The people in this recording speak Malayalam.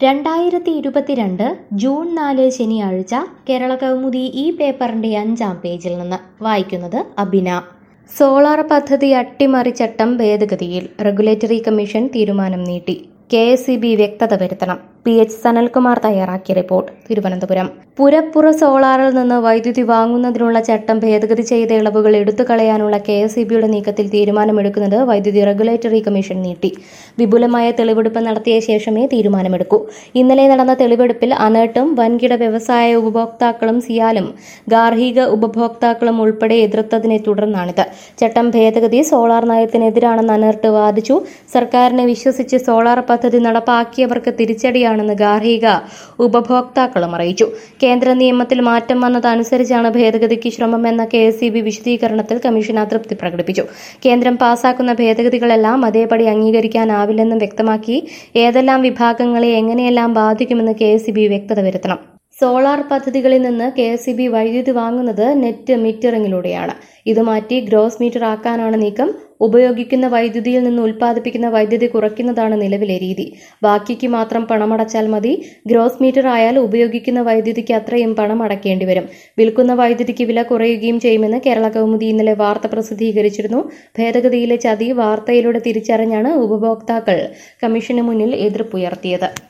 രണ്ടായിരത്തി ഇരുപത്തിരണ്ട് ജൂൺ നാല് ശനിയാഴ്ച കേരള കൗമുദി ഈ പേപ്പറിന്റെ അഞ്ചാം പേജിൽ നിന്ന് വായിക്കുന്നത് അബിന സോളാർ പദ്ധതി അട്ടിമറിച്ചട്ടം ഭേദഗതിയിൽ റെഗുലേറ്ററി കമ്മീഷൻ തീരുമാനം നീട്ടി കെ എസ് സി ബി വ്യക്തത വരുത്തണം പി എച്ച് സനൽകുമാർ തയ്യാറാക്കിയ റിപ്പോർട്ട് തിരുവനന്തപുരം പുരപ്പുറ സോളാറിൽ നിന്ന് വൈദ്യുതി വാങ്ങുന്നതിനുള്ള ചട്ടം ഭേദഗതി ചെയ്ത ഇളവുകൾ എടുത്തു കളയാനുള്ള കെ എസ് സി ബിയുടെ നീക്കത്തിൽ തീരുമാനമെടുക്കുന്നത് വൈദ്യുതി റെഗുലേറ്ററി കമ്മീഷൻ നീട്ടി വിപുലമായ തെളിവെടുപ്പ് നടത്തിയ ശേഷമേ തീരുമാനമെടുക്കൂ ഇന്നലെ നടന്ന തെളിവെടുപ്പിൽ അനേട്ടും വൻകിട വ്യവസായ ഉപഭോക്താക്കളും സിയാലും ഗാർഹിക ഉപഭോക്താക്കളും ഉൾപ്പെടെ എതിർത്തതിനെ തുടർന്നാണിത് ചട്ടം ഭേദഗതി സോളാർ നയത്തിനെതിരാണെന്ന് അനർട്ട് വാദിച്ചു സർക്കാരിനെ വിശ്വസിച്ച് സോളാർ പദ്ധതി നടപ്പാക്കിയവർക്ക് തിരിച്ചടിയാണെന്ന് ഗാർഹിക ഉപഭോക്താക്കളും അറിയിച്ചു കേന്ദ്ര നിയമത്തിൽ മാറ്റം വന്നതനുസരിച്ചാണ് ഭേദഗതിക്ക് ശ്രമമെന്ന കെ എസ് വിശദീകരണത്തിൽ കമ്മീഷൻ അതൃപ്തി പ്രകടിപ്പിച്ചു കേന്ദ്രം പാസാക്കുന്ന ഭേദഗതികളെല്ലാം അതേപടി അംഗീകരിക്കാനാവില്ലെന്നും വ്യക്തമാക്കി ഏതെല്ലാം വിഭാഗങ്ങളെ എങ്ങനെയെല്ലാം ബാധിക്കുമെന്ന് കെ വ്യക്തത വരുത്തണം സോളാർ പദ്ധതികളിൽ നിന്ന് കെ എസ് സി ബി വൈദ്യുതി വാങ്ങുന്നത് നെറ്റ് മീറ്ററിങ്ങിലൂടെയാണ് ഇത് മാറ്റി ഗ്രോസ് മീറ്റർ ആക്കാനാണ് നീക്കം ഉപയോഗിക്കുന്ന വൈദ്യുതിയിൽ നിന്ന് ഉൽപ്പാദിപ്പിക്കുന്ന വൈദ്യുതി കുറയ്ക്കുന്നതാണ് നിലവിലെ രീതി ബാക്കിക്ക് മാത്രം പണമടച്ചാൽ മതി ഗ്രോസ് മീറ്റർ ആയാൽ ഉപയോഗിക്കുന്ന വൈദ്യുതിക്ക് അത്രയും പണം അടയ്ക്കേണ്ടി വരും വിൽക്കുന്ന വൈദ്യുതിക്ക് വില കുറയുകയും ചെയ്യുമെന്ന് കേരള കൗമുദി ഇന്നലെ വാർത്ത പ്രസിദ്ധീകരിച്ചിരുന്നു ഭേദഗതിയിലെ ചതി വാർത്തയിലൂടെ തിരിച്ചറിഞ്ഞാണ് ഉപഭോക്താക്കൾ കമ്മീഷന് മുന്നിൽ എതിർപ്പുയർത്തിയത്